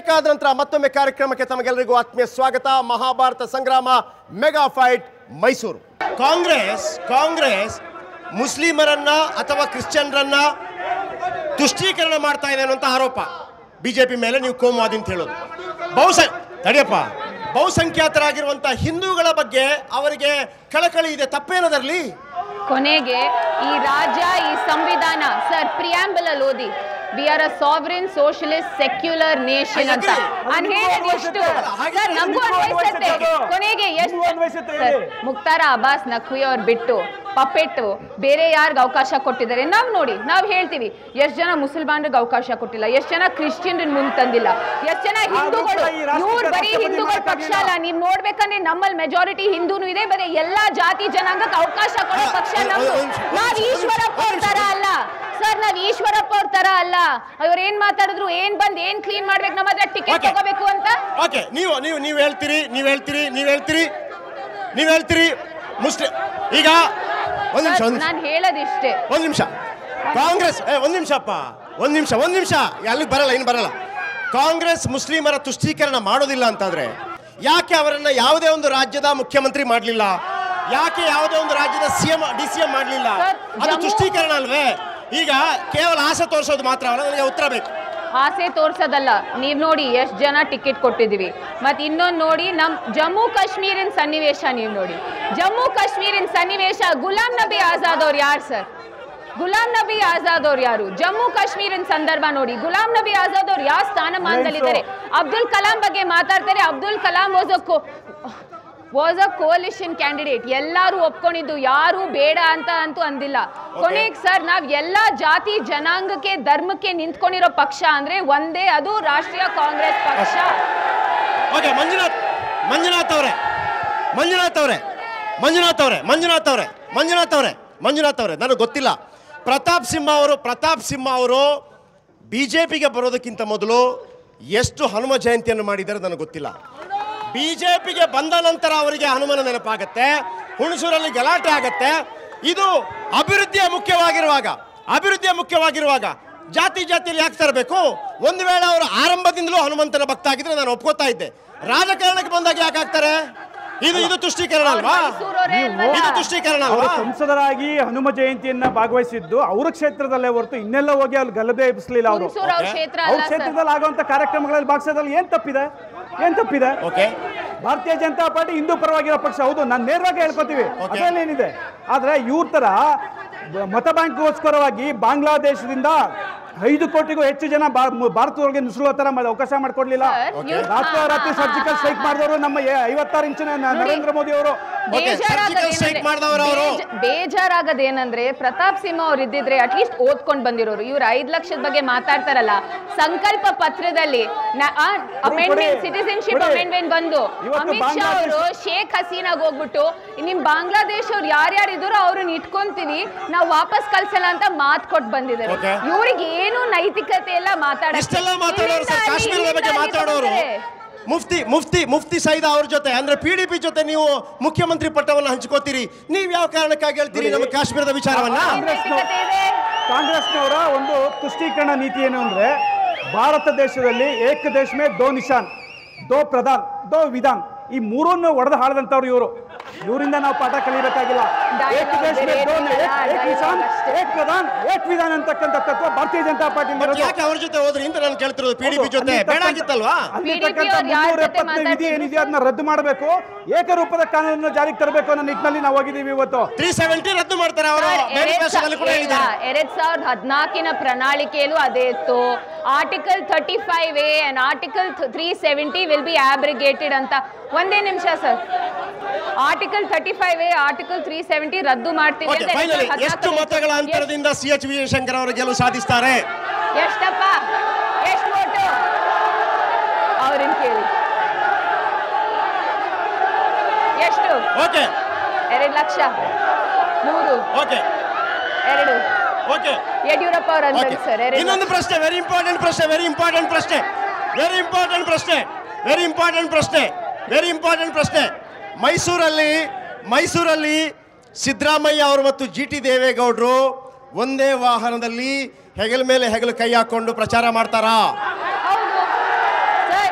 Break ಆದ ನಂತರ ಮತ್ತೊಮ್ಮೆ ಕಾರ್ಯಕ್ರಮಕ್ಕೆ ತಮಗೆಲ್ಲರಿಗೂ ಆತ್ಮೀಯ ಸ್ವಾಗತ ಮಹಾಭಾರತ ಸಂಗ್ರಾಮ ಮೆಗಾ ಫೈಟ್ ಮೈಸೂರು ಕಾಂಗ್ರೆಸ್ ಕಾಂಗ್ರೆಸ್ ಮುಸ್ಲಿಮರನ್ನ ಅಥವಾ ಕ್ರಿಶ್ಚಿಯನ್ರನ್ನ ತುಷ್ಟೀಕರಣ ಮಾಡ್ತಾ ಇದೆ ಅನ್ನುವಂಥ ಆರೋಪ ಬಿಜೆಪಿ ಮೇಲೆ ನೀವು ಕೋಮುವಾದಿ ಅಂತ ಹೇಳೋದು ಬಹುಸ ತಡಿಯಪ್ಪ ಬಹುಸಂಖ್ಯಾತರಾಗಿರುವಂಥ ಹಿಂದೂಗಳ ಬಗ್ಗೆ ಅವರಿಗೆ ಕಳಕಳಿ ಇದೆ ತಪ್ಪೇನದರಲ್ಲಿ ಕೊನೆಗೆ ಈ ರಾಜ್ಯ ಈ ಸಂವಿಧಾನ ಸರ್ ಪ್ರಿಯಾಂಬಲ್ ಅಲ್ಲಿ ಓದಿ we are a sovereign socialist secular nation ಅಂತ ನಾನ್ ಹೇಳೋದು ಎಷ್ಟು ಸರ್ ನಮಗೂ ಅನ್ವಯಿಸುತ್ತೆ ಕೊನೆಗೆ ಎಷ್ಟು ಸರ್ ಮುಕ್ತಾರ ಅಬ್ಬಾಸ್ ನಖ್ವಿ ಅವ್ರು ಬಿಟ್ಟು ಪಪೆಟ್ಟು ಬೇರೆ ಯಾರಿಗೆ ಅವಕಾಶ ಕೊಟ್ಟಿದ್ದಾರೆ ನಾವು ನೋಡಿ ನಾವು ಹೇಳ್ತೀವಿ ಎಷ್ಟು ಜನ ಮುಸಲ್ಮಾನರಿಗೆ ಅವಕಾಶ ಕೊಟ್ಟಿಲ್ಲ ಎಷ್ಟು ಜನ ಕ್ರಿಶ್ಚಿಯನ್ ಮುಂದೆ ತಂದಿಲ್ಲ ಎಷ್ಟು ಜನ ಹಿಂದೂಗಳು ಇವ್ರು ಬರೀ ಹಿಂದೂಗಳ ಪಕ್ಷ ಅಲ್ಲ ನೀವ್ ನೋಡ್ಬೇಕಂದ್ರೆ ನಮ್ಮಲ್ಲಿ ಮೆಜಾರಿಟಿ ಹಿಂದೂನು ಇದೆ ಬರೀ ಎಲ್ಲಾ ಜಾತಿ ಜನಾಂಗಕ್ಕೆ ಅವಕಾಶ ಕೊಡೋ ಪಕ್ಷ ನಮ್ದು ನಾವ್ ಈಶ್ವರಪ್ಪ ಅವ್ರ ತರ ಅಲ್ಲ ಸರ್ ನಾವ್ ಈಶ್ವರಪ್ಪ ಅವ್ರ ತರ ಅಲ್ಲ ಅವ್ರು ಏನ್ ಮಾತಾಡಿದ್ರು ಏನ್ ಬಂದ್ ಏನ್ ಕ್ಲೀನ್ ಮಾಡ್ಬೇಕು ನಮ್ಮ ಹತ್ರ ಟಿಕೆಟ್ Okay. ತಗೋಬೇಕು ಅಂತ ಓಕೆ ನೀವು ನೀವು ನೀವು ಹೇಳ್ತೀರಿ ನೀವು ಹೇಳ್ತೀರಿ ನೀವು ಹೇಳ್ತೀರಿ ನೀವು ಹೇಳ್ತೀರಿ ಮುಸ್ಲಿಂ ಈಗ ಒಂದು ನಿಮಿಷ ಒಂದು ನಾನು ಹೇಳೋದಿಷ್ಟೇ ಒಂದು ನಿಮಿಷ ಕಾಂಗ್ರೆಸ್ ಏ ಒಂದು ನಿಮಿಷಪ್ಪ ಒಂದು ನಿಮಿಷ ಒಂದು ನಿಮಿಷ ಅಲ್ಲಿಗೆ ಬರಲ್ಲ ಇನ್ನು ಬರಲ್ಲ ಕಾಂಗ್ರೆಸ್ ಮುಸ್ಲಿಮರ ತುಷ್ಟೀಕರಣ ಮಾಡೋದಿಲ್ಲ ಅಂತಂದ್ರೆ ಯಾಕೆ ಅವರನ್ನ ಯಾವುದೇ ಒಂದು ರಾಜ್ಯದ ಮುಖ್ಯಮಂತ್ರಿ ಮಾಡಲಿಲ್ಲ ಯಾಕೆ ಯಾವುದೇ ಒಂದು ರಾಜ್ಯದ C M D C M ಮಾಡಲಿಲ್ಲ ಸರ್, ಅದು ಜಮ್ಮು- ತುಷ್ಟೀಕರಣ ಅಲ್ವೇ ಈಗ ಕೇವಲ ಆಸೆ ತೋರಿಸೋದು ಮಾತ್ರ ಅಲ್ಲ ನನಗೆ ಉತ್ತರ ಬೇಕು ಆಸೆ ತೋರ್ಸೋದಲ್ಲ ನೀವ್ ನೋಡಿ ಎಷ್ಟ್ ಜನ ಟಿಕೆಟ್ ಕೊಟ್ಟಿದೀವಿ ಮತ್ ಇನ್ನೊಂದ್ ನೋಡಿ ನಮ್ ಜಮ್ಮು ಕಾಶ್ಮೀರಿನ ಸನ್ನಿವೇಶ ನೀವ್ ನೋಡಿ ಜಮ್ಮು ಕಾಶ್ಮೀರಿನ ಸನ್ನಿವೇಶ ಗುಲಾಂ ನಬಿ ಆಜಾದ್ ಅವ್ರು ಯಾರು ಸರ್ ಗುಲಾಂ ನಬಿ ಆಜಾದ್ ಅವ್ರು ಯಾರು ಜಮ್ಮು ಕಾಶ್ಮೀರಿನ ಸಂದರ್ಭ ನೋಡಿ ಗುಲಾಂ ನಬಿ ಆಜಾದ್ ಅವ್ರು ಯಾವ ಸ್ಥಾನಮಾನದಲ್ಲಿದ್ದಾರೆ ಅಬ್ದುಲ್ ಕಲಾಂ ಬಗ್ಗೆ ಮಾತಾಡ್ತಾರೆ Abdul Kalam was a was a coalition candidate ಎಲ್ಲರೂ ಒಪ್ಕೊಂಡಿದ್ದು ಯಾರು ಬೇಡ ಅಂತ ಅಂತೂ ಅಂದಿಲ್ಲ ಕೊನೆಗೆ ಸರ್ ನಾವ್ ಎಲ್ಲಾ ಜಾತಿ ಜನಾಂಗಕ್ಕೆ ಧರ್ಮಕ್ಕೆ ನಿಂತ್ಕೊಂಡಿರೋ ಪಕ್ಷ ಅಂದ್ರೆ ಒಂದೇ ಅದು ರಾಷ್ಟ್ರೀಯ ಕಾಂಗ್ರೆಸ್ ಪಕ್ಷ ಓಕೆ ಮಂಜುನಾಥ್ ಮಂಜುನಾಥ್ ಅವರೇ ಮಂಜುನಾಥ್ ಅವರೇ ಮಂಜುನಾಥ್ ಅವರೇ ಮಂಜುನಾಥ್ ಅವರೇ ಮಂಜುನಾಥ್ ಅವರೇ ಮಂಜುನಾಥ್ ಅವರೇ ನನಗೆ ಗೊತ್ತಿಲ್ಲ ಪ್ರತಾಪ್ ಸಿಂಹ ಅವರು ಪ್ರತಾಪ್ ಸಿಂಹ ಅವರು ಬಿ ಜೆ ಪಿಗೆ ಬರೋದಕ್ಕಿಂತ ಮೊದಲು ಎಷ್ಟು ಹನುಮ ಜಯಂತಿಯನ್ನು ಮಾಡಿದ್ದಾರೆ ನನಗೆ ಗೊತ್ತಿಲ್ಲ ಬಿ ಜೆ ಪಿಗೆ ಬಂದ ನಂತರ ಅವರಿಗೆ ಹನುಮನ ನೆನಪಾಗತ್ತೆ ಹುಣಸೂರಲ್ಲಿ ಗಲಾಟೆ ಆಗತ್ತೆ ಇದು ಅಭಿವೃದ್ಧಿಯ ಮುಖ್ಯವಾಗಿರುವಾಗ ಅಭಿವೃದ್ಧಿಯ ಮುಖ್ಯವಾಗಿರುವಾಗ ಜಾತಿ ಜಾತಿಯಲ್ಲಿ ಯಾಕೆ ತರಬೇಕು ಒಂದು ವೇಳೆ ಅವರು ಆರಂಭದಿಂದಲೂ ಹನುಮಂತನ ಭಕ್ತ ಆಗಿದ್ರೆ ನಾನು ಒಪ್ಕೋತಾ ಇದ್ದೆ ರಾಜಕಾರಣಕ್ಕೆ ಬಂದಾಗ ಯಾಕೆ ಆಗ್ತಾರೆ ಇದು ಇದು ತುಷ್ಟೀಕರಣ ಅಲ್ವಾ ಮೈಸೂರವರೇ ಇದು ಅಲ್ವಲ್ಲ? ತುಷ್ಟೀಕರಣ ಅವರು ಅಲ್ವಾ ಸಂಸದರಾಗಿ ಹನುಮ ಜಯಂತಿಯನ್ನ ಭಾಗವಹಿಸಿದ್ದು ಅವ್ರ ಕ್ಷೇತ್ರದಲ್ಲೇ ಹೊರತು ಇನ್ನೆಲ್ಲ ಹೋಗಿ ಅಲ್ಲಿ ಗಲಭೆ ಎಬ್ಬಿಸ್ಲಿಲ್ಲ ಅವರು ಹುಣಸೂರು ಅವ್ರ Okay. ಕ್ಷೇತ್ರ ಅವ್ರ ಅಲ್ಲ ಸರ್ ಕ್ಷೇತ್ರದಲ್ಲಿ ಆಗುವಂತ ಕಾರ್ಯಕ್ರಮಗಳಲ್ಲಿ ಭಾಗವಹಿಸೋದ್ರಲ್ಲಿ ಏನ್ ತಪ್ಪಿದೆ ಏನ್ ತಪ್ಪಿದೆ ಓಕೆ ಭಾರತೀಯ ಜನತಾ ಪಾರ್ಟಿ ಹಿಂದೂ ಪರವಾಗಿರೋ ಪಕ್ಷ ಹೌದು ನಾನು ನೇರವಾಗಿ ಹೇಳ್ಕೊತೀವಿ Okay. ಅದ್ರಲ್ಲಿ ಏನಿದೆ ಆದ್ರೆ ಇವ್ರ ತರ ಬ- ಮತ ಬ್ಯಾಂಕ್ಗೋಸ್ಕರವಾಗಿ ಬಾಂಗ್ಲಾದೇಶದಿಂದ ಐದು ಕೋಟಿಗೂ ಹೆಚ್ಚು ಜನ ಬಾ- ಮು- ಭಾರತದೊಳಗೆ ನುಸುಳುವ ತರ ಮ- ಅವಕಾಶ ಮಾಡ್ಕೊಡ್ಲಿಲ್ಲ ಸರ್, Okay. ಇವ್ರು- ರಾತ್ರೋರಾತ್ರಿ ಹಾ, ಹಾ, ಸರ್ಜಿಕಲ್ ಹಾ, ಸ್ಟ್ರೈಕ್ ಹಾ. ಮಾಡಿದವರು ನಮ್ಮ ಎ- ಐವತ್ತಾರು ಇಂಚಿನ ನ- ನೋಡಿ. ನರೇಂದ್ರ ಮೋದಿ ಅವರು Okay, surgical strike ಮಾಡ್ದವ್ರು ಅವ್ರು. ಬೇಜಾರಾಗದೇನಂದ್ರೆ ಪ್ರತಾಪ್ ಸಿಂಹ ಅವ್ರು ಇದ್ದಿದ್ರೆ ಅಟ್ಲೀಸ್ಟ್ ಓದ್ಕೊಂಡ್ ಬಂದಿರೋರು ಇವ್ರು ಐದ್ ಲಕ್ಷದ ಬಗ್ಗೆ ಮಾತಾಡ್ತಾರಲ್ಲ ಸಂಕಲ್ಪ ಪತ್ರದಲ್ಲಿ ಅಮೆಂಡ್ಮೆಂಟ್ ಕೊಡಿ, ಸಿಟಿಸನ್ಶಿಪ್ ಕೊಡಿ. ಅಮೆಂಡ್ಮೆಂಟ್ ಬಂದು ಇವತ್ತು ಅಮಿತ್ ಶಾ ಬಾಂಗ್ಲಾದೇಶ- ಅವರು ಶೇಖ್ ಹಸೀನಾಗ್ ಹೋಗ್ಬಿಟ್ಟು ನಿಮ್ ಬಾಂಗ್ಲಾದೇಶ್ ಅವ್ರು ಯಾರ್ಯಾರು ಇದಾರೋ ಅವ್ರನ್ನ ಇಟ್ಕೊಂತೀವಿ ನಾವು ವಾಪಸ್ ಕಳ್ಸಲ್ಲ ಅಂತ ಮಾತ್ ಕೊಟ್ಟು ಬಂದಿದ್ದಾರೆ Okay. ಇವ್ರಿಗೆ ಏನು ನೈತಿಕತೆ ಎಲ್ಲ ಮಾತಾಡ ಇಷ್ಟೆಲ್ಲ ಮಾತಾಡೋರು ಸರ್ ಕಾಶ್ಮೀರದ ಬಗ್ಗೆ ಮಾತಾಡೋರು ಮುಫ್ತಿ ಮುಫ್ತಿ ಮುಫ್ತಿ ಸೈದಾ ಅವ್ರ ಜೊತೆ ಅಂದ್ರೆ ಪಿ ಡಿ ಪಿ ಜೊತೆ ನೀವು ಮುಖ್ಯಮಂತ್ರಿ ಪಟ್ಟವನ್ನು ಹಂಚ್ಕೋತೀರಿ ನೀವು ಯಾವ ಕಾರಣಕ್ಕಾಗಿ ಹೇಳ್ತೀರಿ ನಮ್ಮ ಕಾಶ್ಮೀರದ ವಿಚಾರವನ್ನ ನೈತಿಕತೆ ಇದೆ ಕಾಂಗ್ರೆಸ್ನವರ ಒಂದು ತುಷ್ಟೀಕರಣ ನೀತಿ ಏನು ಅಂದ್ರೆ ಭಾರತ ದೇಶದಲ್ಲಿ ಏಕ ದೇಶ ಮೇ ದೋ ನಿಶಾನ್ ದೋ ಪ್ರಧಾನ್ ದೋ ವಿಧಾನ್ ಈ ಮೂರನ್ನು ಒಡೆದು ಹಾಳದಂತವ್ರು ಇವರು ಇವರಿಂದ ನಾವು ಪಾಠ ಕಲಿಬೇಕಾಗಿಲ್ಲ Dialogue ಏಕ ದೇಶ ಮೇ ಬೇರೆ ದೋ ಏನಿಲ್ಲ, ಏಕ್- ಏಕ್ ನಿಶಾನ್ dialogue ಅಷ್ಟೇ. ಏಕ್ ಪ್ರಧಾನ್ ಏಕ್ ವಿಧಾನ್ ಅಂತಕ್ಕಂಥ ತತ್ವ ಭಾರತೀಯ ಜನತಾ ಪಾರ್ಟಿ ಬಟ್ ಯಾಕೆ ಅವ್ರ ಜೊತೆ ಹೋದ್ರಿ ಅಂತ ನಾನು ಕೇಳ್ತಿರೋದು ಪಿ ಡಿ ಪಿ ಜೊತೆ ಬೇಡ ಆಗಿತ್ತಲ್ವಾ PDP ಅವ್ರು ಯಾರ್ ಜೊತೆ ವಿಧಿ ಮಾತಾಡ್ತಿದ್ರು ಏನಿದೆ ಅದನ್ನ ರದ್ದು ಮಾಡಬೇಕು ಏಕರೂಪದ ಕಾನೂನನ್ನು ಜಾರಿಗೆ ತರಬೇಕು ಅನ್ನೋ ನಿಟ್ಟಿನಲ್ಲಿ ನಾವು ಹೋಗಿದ್ದೀವಿ ಇವತ್ತು ತ್ರೀ ಸೆವೆಂಟಿ ರದ್ದು ಮಾಡ್ತಾರೆ ಅವರು ಸರ್, ಎರಡ್ ಮ್ಯಾನಿಫೆಸ್ಟೋದಲ್ಲಿ ಕೂಡ ಸಾ- ಹೇಳಿದ್ದಾರೆ ಇಲ್ಲ, ಎರಡ್ ಸಾವಿರದ ಹದಿನಾಲ್ಕಿನ ಪ್ರಣಾಳಿಕೆಯಲ್ಲೂ ಅದೇ ಇತ್ತು article thirty five A and article three seventy will be abrogated ಅಂತ ಒಂದೇ ನಿಮಿಷ sir article thirty five A article three seventy ರದ್ದು ಮಾಡ್ತೀವಿ ಓಕೆ ಅಂತ ಎರಡ್ ಫೈನಲಿ ಸಾವಿರದ ಎಷ್ಟು ಹದಿನಾಲ್ಕರಲ್ಲಿ ಮತಗಳ ಅಂತರದಿಂದ ಸಿ ಎಚ್ ವಿಜಯಶಂಕರ್ ಅವರು ಗೆಲುವು ಸಾಧಿಸ್ತಾರೆ ಎಷ್ಟ್- ಎಷ್ಟಪ್ಪ ಎಷ್ಟು ಓಟು ಅವ್ರನ್ನ ಕೇಳಿ ಎಷ್ಟು ಓಕೆ ಎರಡು ಲಕ್ಷ ಮೂರು ಓಕೆ ಎರಡು ಓಕೆ ಯಡಿಯೂರಪ್ಪ ಅವ್ರ ಓಕೆ ಅಂತಾರೆ ಸರ್ ಎರಡು ಇನ್ನೊಂದು ಪ್ರಶ್ನೆ ವೆರಿ ಇಂಪಾರ್ಟೆಂಟ್ ಪ್ರಶ್ನೆ ವೆರಿ ಇಂಪಾರ್ಟೆಂಟ್ ಪ್ರಶ್ನೆ ವೆರಿ ಇಂಪಾರ್ಟೆಂಟ್ ಪ್ರಶ್ನೆ ವೆರಿ ಇಂಪಾರ್ಟೆಂಟ್ ಪ್ರಶ್ನೆ ವೆರಿ ಇಂಪಾರ್ಟೆಂಟ್ ಪ್ರಶ್ನೆ ಮೈಸೂರಲ್ಲಿ ಮೈಸೂರಲ್ಲಿ ಸಿದ್ದರಾಮಯ್ಯ ಅವರು ಮತ್ತು ಜಿ ಟಿ ದೇವೇಗೌಡರು ಒಂದೇ ವಾಹನದಲ್ಲಿ ಹೆಗಲ ಮೇಲೆ ಹೆಗಲು ಕೈ ಹಾಕೊಂಡು ಪ್ರಚಾರ ಮಾಡ್ತಾರಾ ಹೌದು ಸರ್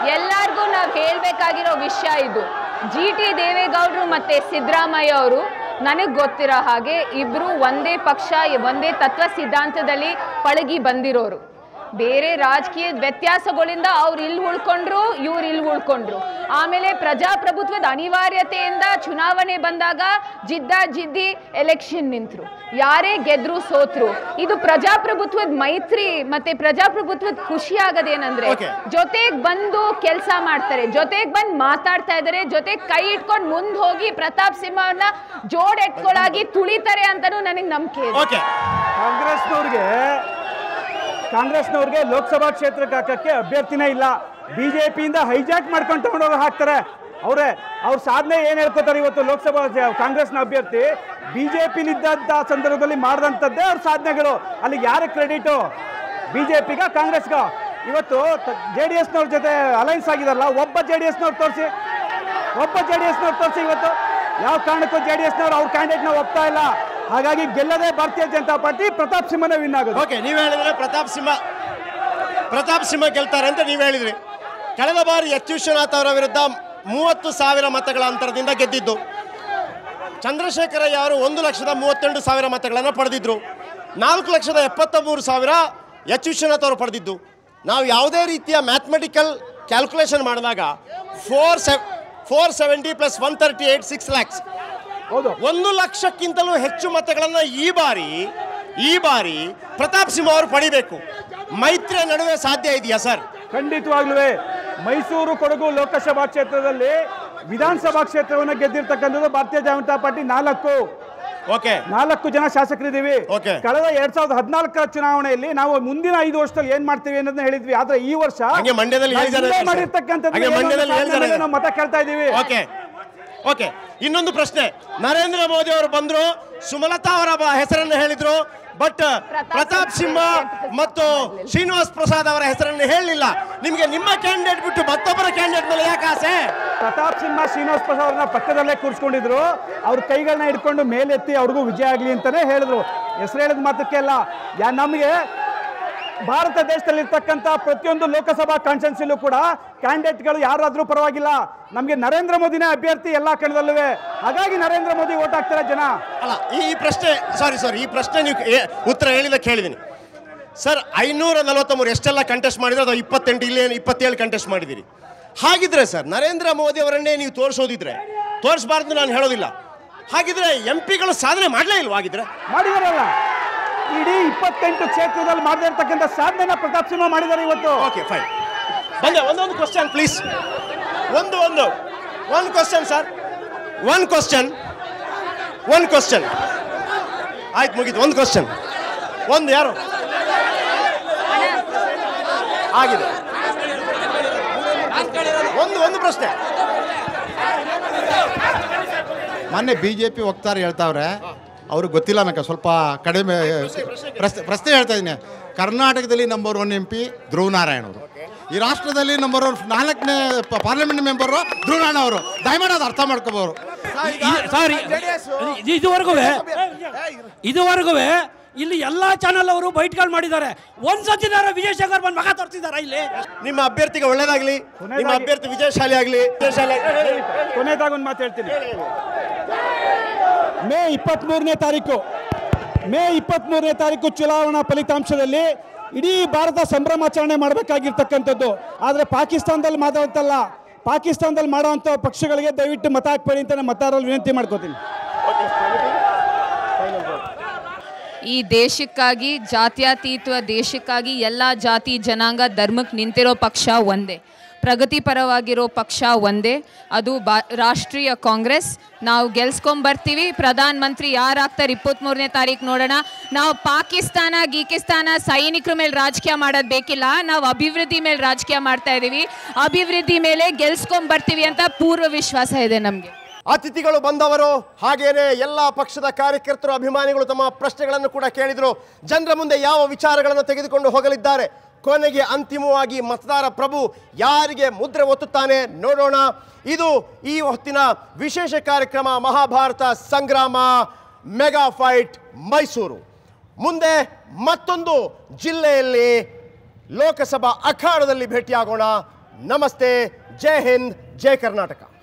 ಎಲ್ಲಾರ್ಗೂ ನಾವು ಹೇಳ್ಬೇಕಾಗಿರೋ ವಿಷಯ ಇದು ಜಿ ಟಿ ದೇವೇಗೌಡರು ಮತ್ತೆ ಸಿದ್ದರಾಮಯ್ಯ ಅವರು ನನಗೆ ಗೊತ್ತಿರೋ ಹಾಗೆ ಇಬ್ರು ಒಂದೇ ಪಕ್ಷ ಒಂದೇ ತತ್ವ ಸಿದ್ಧಾಂತದಲ್ಲಿ ಪಳಗಿ ಬಂದಿರೋರು ಬೇರೆ ರಾಜಕೀಯ ವ್ಯತ್ಯಾಸಗಳಿಂದ ಅವ್ರು ಇಲ್ಲಿ ಉಳ್ಕೊಂಡ್ರು ಇವ್ರು ಇಲ್ಲಿ ಉಳ್ಕೊಂಡ್ರು ಆಮೇಲೆ ಪ್ರಜಾಪ್ರಭುತ್ವದ ಅನಿವಾರ್ಯತೆಯಿಂದ ಚುನಾವಣೆ ಬಂದಾಗ ಜಿದ್ದ ಜಿದ್ದಿ ಎಲೆಕ್ಷನ್ ನಿಂತರು ಯಾರೇ ಗೆದ್ರು ಸೋತ್ರು ಇದು ಪ್ರಜಾಪ್ರಭುತ್ವದ ಮೈತ್ರಿ ಮತ್ತೆ ಪ್ರಜಾಪ್ರಭುತ್ವದ ಖುಷಿ ಆಗೋದೇನಂದ್ರೆ Okay. ಜೊತೆಗ್ ಬಂದು ಕೆಲಸ ಮಾಡ್ತಾರೆ ಜೊತೆಗ್ ಬಂದು ಮಾತಾಡ್ತಾ ಇದ್ದಾರೆ ಜೊತೆಗ್ ಕೈ ಇಟ್ಕೊಂಡು ಮುಂದ್ ಹೋಗಿ ಪ್ರತಾಪ್ ಸಿಂಹವನ್ನ ಜೋಡ್ ಎತ್ಕೊಳಾಗಿ ತುಳಿತಾರೆ ಅಂತಾನೂ ನನಗೆ ನಂಬಿಕೆ ಇದೆ ಓಕೆ ಕಾಂಗ್ರೆಸ್ನವ್ರಿಗೆ ಕಾಂಗ್ರೆಸ್ನವ್ರಿಗೆ ಲೋಕಸಭಾ ಕ್ಷೇತ್ರಕ್ಕೆ ಹಾಕಕ್ಕೆ ಅಭ್ಯರ್ಥಿನೇ ಇಲ್ಲ ಬಿಜೆಪಿಯಿಂದ ಹೈಜಾಕ್ ಮಾಡ್ಕೊಂಡು ತಗೊಂಡೋಗಿ ಹಾಕ್ತಾರೆ ಅವರೇ ಅವ್ರ ಸಾಧನೆ ಏನ್ ಹೇಳ್ಕೊತಾರೆ ಇವತ್ತು ಲೋಕಸಭಾ ಜ- ಕಾಂಗ್ರೆಸ್ನ ಅಭ್ಯರ್ಥಿ ಬಿಜೆಪಿಲಿದ್ದಂಥ ಸಂದರ್ಭದಲ್ಲಿ ಮಾಡಿದಂಥದ್ದೇ ಅವ್ರ ಸಾಧನೆಗಳು ಅಲ್ಲಿ ಯಾರ ಕ್ರೆಡಿಟು ಬಿಜೆಪಿಗ ಕಾಂಗ್ರೆಸ್ಗ ಇವತ್ತು ಜೆ ಡಿ ಎಸ್ನವ್ರ ಜೊತೆ ಅಲೈನ್ಸ್ ಆಗಿದಾರಲ್ಲ ಒಬ್ಬ ಜೆ ಡಿ ಎಸ್ನವ್ರು ತೋರಿಸಿ ಒಬ್ಬ ಜೆ ಡಿ ಎಸ್ನವ್ರು ತೋರಿಸಿ ಇವತ್ತು ಯಾವ ಕಾರಣಕ್ಕೂ ಜೆ ಡಿ ಎಸ್ನವ್ರು ಅವ್ರ ಕ್ಯಾಂಡಿಡೇಟ್ನ ಒಪ್ತಾ ಇಲ್ಲ ಹಾಗಾಗಿ ಗೆಲ್ಲದೆ ಭಾರತೀಯ ಜನತಾ ಪಾರ್ಟಿ ಪ್ರತಾಪ್ ಸಿಂಹನೇ ವಿನ್ ಆಗೋದು ಓಕೆ ನೀವು ಹೇಳಿದ್ರೆ ಪ್ರತಾಪ್ ಸಿಂಹ ಪ್ರತಾಪ್ ಸಿಂಹ ಗೆಲ್ತಾರೆ ಅಂತ ನೀವು ಹೇಳಿದ್ರಿ ಕಳೆದ ಬಾರಿ ಎಚ್ ವಿಶ್ವನಾಥ್ ಅವರ ವಿರುದ್ಧ ಮೂವತ್ತು ಸಾವಿರ ಮತಗಳ ಅಂತರದಿಂದ ಗೆದ್ದಿದ್ದು ಚಂದ್ರಶೇಖರಯ್ಯ ಅವರು ಒಂದು ಲಕ್ಷದ ಮೂವತ್ತೆರಡು ಸಾವಿರ ಮತಗಳನ್ನು ಪಡೆದಿದ್ರು ನಾಲ್ಕು ಲಕ್ಷದ ಎಪ್ಪತ್ತ ಮೂರು ಸಾವಿರ ಎಚ್ ವಿಶ್ವನಾಥ್ ಅವರು ಪಡೆದಿದ್ದು ನಾವು ಯಾವುದೇ ರೀತಿಯ ಮ್ಯಾಥಮೆಟಿಕಲ್ ಕ್ಯಾಲ್ಕುಲೇಷನ್ ಮಾಡಿದಾಗ four seven four seventy plus one thirty eight six lakhs ಹೌದು ಒಂದು ಲಕ್ಷಕ್ಕಿಂತಲೂ ಹೆಚ್ಚು ಮತಗಳನ್ನು ಈ ಬಾರಿ ಈ ಬಾರಿ ಪ್ರತಾಪ್ ಸಿಂಹ ಅವರು ಪಡಿಬೇಕು ಮೈತ್ರಿಯ ನಡುವೆ ಸಾಧ್ಯ ಇದೆಯಾ ಸರ್ ಖಂಡಿತವಾಗ್ಲೂ ಮೈಸೂರು ಕೊಡಗು ಲೋಕಸಭಾ ಕ್ಷೇತ್ರದಲ್ಲಿ ವಿಧಾನಸಭಾ ಕ್ಷೇತ್ರವನ್ನು ಗೆದ್ದಿರ್ತಕ್ಕಂಥದ್ದು ಭಾರತೀಯ ಜನತಾ ಪಾರ್ಟಿ ನಾಲ್ಕು ಓಕೆ ನಾಲ್ಕು ಜನ ಶಾಸಕರಿದ್ದೀವಿ Okay. ಕಳೆದ ಎರಡ್ ಸಾವಿರದ ಹದಿನಾಲ್ಕರ ಚುನಾವಣೆಯಲ್ಲಿ ನಾವು ಮುಂದಿನ ಐದು ವರ್ಷದಲ್ಲಿ ಏನ್ ಮಾಡ್ತೀವಿ ಅನ್ನೋದನ್ನ ಹೇಳಿದ್ವಿ ಆದ್ರೆ ಈ ವರ್ಷ ಹಾಗೆ ಮಂಡ್ಯದಲ್ಲಿ ನಾವು ಏಳು ಜನ ಇಲ್ಲೇ ಇದ್ದಾರೆ ಸರ್. ಮಾಡಿರ್ತಕ್ಕಂಥದ್ದು ಹಾಗೆ ಏನೋ ಒಂದು ಮಂಡ್ಯದಲ್ಲಿ ಏಳು ಸಾಧನೆ ಜನ ಮೇಲೆ ನಾವು ಮತ ಕೇಳ್ತಾ ಇದ್ದೀವಿ ಓಕೆ ಓಕೆ ಇನ್ನೊಂದು ಪ್ರಶ್ನೆ ನರೇಂದ್ರ ಮೋದಿ ಅವರು ಬಂದ್ರು ಸುಮಲತಾ ಅವರ ಬ- ಹೆಸರನ್ನು ಹೇಳಿದ್ರು ಬಟ್ ಪ್ರತಾಪ್ ಸಿಂಹ ಮತ್ತು ಶ್ರೀನಿವಾಸ್ ಪ್ರಸಾದ್ ಅವರ ಹೆಸರನ್ನು ಹೇಳಲಿಲ್ಲ ನಿಮಗೆ ನಿಮ್ಮ ಕ್ಯಾಂಡಿಡೇಟ್ ಬಿಟ್ಟು ಮತ್ತೊಬ್ಬರ ಕ್ಯಾಂಡಿಡೇಟ್ ಮೇಲೆ ಯಾಕೆ ಆಸೆ ಪ್ರತಾಪ್ ಸಿಂಹ ಶ್ರೀನಿವಾಸ್ ಪ್ರಸಾದ್ ಅವ್ರನ್ನ ಪಕ್ಕದಲ್ಲೇ ಕೂರಿಸ್ಕೊಂಡಿದ್ರು ಅವ್ರ ಕೈಗಳನ್ನ ಹಿಡ್ಕೊಂಡು ಮೇಲೆತ್ತಿ ಅವ್ರಿಗೂ ವಿಜಯ ಆಗಲಿ ಅಂತಾನೆ ಹೇಳಿದ್ರು ಹೆಸರು ಹೇಳಿದ ಮಾತಕ್ಕೆ ಅಲ್ಲ ಯಾ ನಮಗೆ ಭಾರತ ದೇಶದಲ್ಲಿರ್ತಕ್ಕಂಥ ಪ್ರತಿಯೊಂದು ಲೋಕಸಭಾ ಕಾನ್ಸ್ಟೆನ್ಸಿಲೂ ಕೂಡ ಕ್ಯಾಂಡಿಡೇಟ್ಗಳು ಯಾರಾದರೂ ಪರವಾಗಿಲ್ಲ ನಮಗೆ ನರೇಂದ್ರ ಮೋದಿನೇ ಅಭ್ಯರ್ಥಿ ಎಲ್ಲ ಕಣದಲ್ಲೂ ಹಾಗಾಗಿ ನರೇಂದ್ರ ಮೋದಿ ಓಟ್ ಹಾಕ್ತಾರೆ ಜನ ಅಲ್ಲ ಈ ಈ ಪ್ರಶ್ನೆ ಸಾರಿ ಸಾರಿ ಈ ಪ್ರಶ್ನೆ ನೀವು ಏ- ಉತ್ತರ ಹೇಳಿದಕ್ಕೆ ಹೇಳಿದ್ದೀನಿ ಸರ್ ಐನೂರ ನಲವತ್ತಮೂರು ಎಷ್ಟೆಲ್ಲ ಕಂಟೆಸ್ಟ್ ಮಾಡಿದ್ರೆ ಅದು ಇಪ್ಪತ್ತೆಂಟು ಇಲ್ಲಿ ಇಪ್ಪತ್ತೇಳು ಕಂಟೆಸ್ಟ್ ಮಾಡಿದ್ದೀರಿ ಹಾಗಿದ್ರೆ ಸರ್ ನರೇಂದ್ರ ಮೋದಿ ಅವರನ್ನೇ ನೀವು ತೋರಿಸೋದಿದ್ರೆ ತೋರಿಸಬಾರ್ದು ನಾನು ಹೇಳೋದಿಲ್ಲ ಹಾಗಿದ್ರೆ ಎಂ ಪಿಗಳು ಸಾಧನೆ ಮಾಡಲೇ ಇಲ್ವಾ ಹಾಗಿದ್ರೆ ಮಾಡಿದಾರಲ್ಲ ಇಡೀ ಇಪ್ಪತ್ತೆಂಟು ಕ್ಷೇತ್ರದಲ್ಲಿ ಮಾಡದೇ ಇರ್ತಕ್ಕಂಥ ಸಾಧನೆನ ಪ್ರತಾಪ್ ಸಿಂಹ ಮಾಡಿದ್ದಾರೆ ಇವತ್ತು ಓಕೆ ಫೈನ್ ಬಂದೆ ಒಂದೊಂದು ಕ್ವಶನ್ ಪ್ಲೀಸ್ ಒಂದು ಒಂದು one question sir one question one question ಆಯ್ತು ಮುಗೀತು ಒಂದು ಕ್ವಶನ್ ಒಂದು ಯಾರು ಆಗಿದೆ ಒಂದು ಒಂದು ಪ್ರಶ್ನೆ ಮೊನ್ನೆ ಬಿ ಜೆ ಪಿ ವಕ್ತಾರ ಹೇಳ್ತಾವ್ರೆ ಅವ್ರಿಗೆ ಗೊತ್ತಿಲ್ಲ ನನಗೆ ಸ್ವಲ್ಪ ಕಡಿಮೆ ಪ್ರಶ್ನೆ ಪ್ರಶ್ನೆ ಹೇಳ್ತಾ ಇದ್ದೀನಿ ಕರ್ನಾಟಕದಲ್ಲಿ number one M P Dhruvanarayana ಅವರು ಈ ರಾಷ್ಟ್ರದಲ್ಲಿ ನಂಬರ್ ಒನ್ ನಾಲ್ಕನೇ ಪಾರ್ಲಿಮೆಂಟ್ ಮೆಂಬರು ಧ್ರುವನಾರಾಯಣ ಅವರು ದಯಮಾಡಿ ಅದು ಅರ್ಥ ಮಾಡ್ಕೋಬೋದು ಸಾರಿ ಇದುವರೆಗೂ ಇದುವರೆಗೂ ಇಲ್ಲಿ ಎಲ್ಲಾ ಚಾನಲ್ ಅವರು ಬೈಟ್ಗಳು ಮಾಡಿದ್ದಾರೆ ಒಂದ್ಸತಿನಾರ ವಿಜಯಶೇಖರ್ ಬಂದು ಮಗ ತೋರಿಸಿದಾರ ಇಲ್ಲಿ ನಿಮ್ಮ ಅಭ್ಯರ್ಥಿಗೆ ಒಳ್ಳೇದಾಗ್ಲಿ ನಿಮ್ಮ ಕೊನೆಯದಾಗಿ- ಅಭ್ಯರ್ಥಿ ವಿಜಯಶಾಲಿ ಆಗಲಿ ವಿಜಯಶಾಲಿ ಆಗ್ಲಿ. ಕೊನೆಯದಾಗ ಒಂದು ಮಾತು ಹೇಳ್ತೀನಿ ಮೇ ಇಪ್ಪತ್ತ್ಮೂರನೇ ತಾರೀಕು ಮೇ ಇಪ್ಪತ್ತ್ಮೂರನೇ ತಾರೀಕು ಚುನಾವಣಾ ಫಲಿತಾಂಶದಲ್ಲಿ ಇಡೀ ಭಾರತ ಸಂಭ್ರಮಾಚರಣೆ ಮಾಡಬೇಕಾಗಿರ್ತಕ್ಕಂಥದ್ದು ಆದರೆ ಪಾಕಿಸ್ತಾನದಲ್ಲಿ ಮಾತಾಡ್ತಲ್ಲ ಪಾಕಿಸ್ತಾನದಲ್ಲಿ ಮಾಡೋವಂಥ ಪಕ್ಷಗಳಿಗೆ ದಯವಿಟ್ಟು ಮತ ಹಾಕ್ಬೇಡಿ ಅಂತ ನಾನು ಮತದಾರರಲ್ಲಿ ವಿನಂತಿ ಮಾಡ್ಕೋತೀನಿ ಈ ದೇಶಕ್ಕಾಗಿ ಜಾತ್ಯತೀತ ದೇಶಕ್ಕಾಗಿ ಎಲ್ಲ ಜಾತಿ ಜನಾಂಗ ಧರ್ಮಕ್ಕೆ ನಿಂತಿರೋ ಪಕ್ಷ ಒಂದೇ ಪ್ರಗತಿಪರವಾಗಿರೋ ಪಕ್ಷ ಒಂದೇ ಅದು ಬಾ ರಾಷ್ಟ್ರೀಯ ಕಾಂಗ್ರೆಸ್ ನಾವು ಗೆಲ್ಸ್ಕೊಂಬರ್ತೀವಿ ಪ್ರಧಾನ ಮಂತ್ರಿ ಯಾರಾಗ್ತಾರೆ ಇಪ್ಪತ್ತ್ಮೂರನೇ ತಾರೀಕು ನೋಡೋಣ ನಾವು ಪಾಕಿಸ್ತಾನ ಗೀಕಿಸ್ತಾನ ಸೈನಿಕರ ಮೇಲೆ ರಾಜಕೀಯ ಮಾಡೋದು ಬೇಕಿಲ್ಲ ನಾವು ಅಭಿವೃದ್ಧಿ ಮೇಲೆ ರಾಜಕೀಯ ಮಾಡ್ತಾ ಇದ್ದೀವಿ ಅಭಿವೃದ್ಧಿ ಮೇಲೆ ಗೆಲ್ಸ್ಕೊಂಬರ್ತೀವಿ ಅಂತ ಪೂರ್ವ ವಿಶ್ವಾಸ ಇದೆ ನಮಗೆ ಅತಿಥಿಗಳು ಬಂದವರು ಹಾಗೇನೆ ಎಲ್ಲ ಪಕ್ಷದ ಕಾರ್ಯಕರ್ತರು ಅಭಿಮಾನಿಗಳು ತಮ್ಮ ಪ್ರಶ್ನೆಗಳನ್ನು ಕೂಡ ಕೇಳಿದರು ಜನರ ಮುಂದೆ ಯಾವ ವಿಚಾರಗಳನ್ನು ತೆಗೆದುಕೊಂಡು ಹೋಗಲಿದ್ದಾರೆ ಕೊನೆಗೆ ಅಂತಿಮವಾಗಿ ಮತದಾರ ಪ್ರಭು ಯಾರಿಗೆ ಮುದ್ರೆ ಒತ್ತುತ್ತಾನೆ ನೋಡೋಣ ಇದು ಈ ಹೊತ್ತಿನ ವಿಶೇಷ ಕಾರ್ಯಕ್ರಮ ಮಹಾಭಾರತ ಸಂಗ್ರಾಮ ಮೆಗಾ ಫೈಟ್ ಮೈಸೂರು ಮುಂದೆ ಮತ್ತೊಂದು ಜಿಲ್ಲೆಯಲ್ಲಿ ಲೋಕಸಭಾ ಅಖಾಡದಲ್ಲಿ ಭೇಟಿಯಾಗೋಣ ನಮಸ್ತೆ ಜೈ ಹಿಂದ್ ಜೈ ಕರ್ನಾಟಕ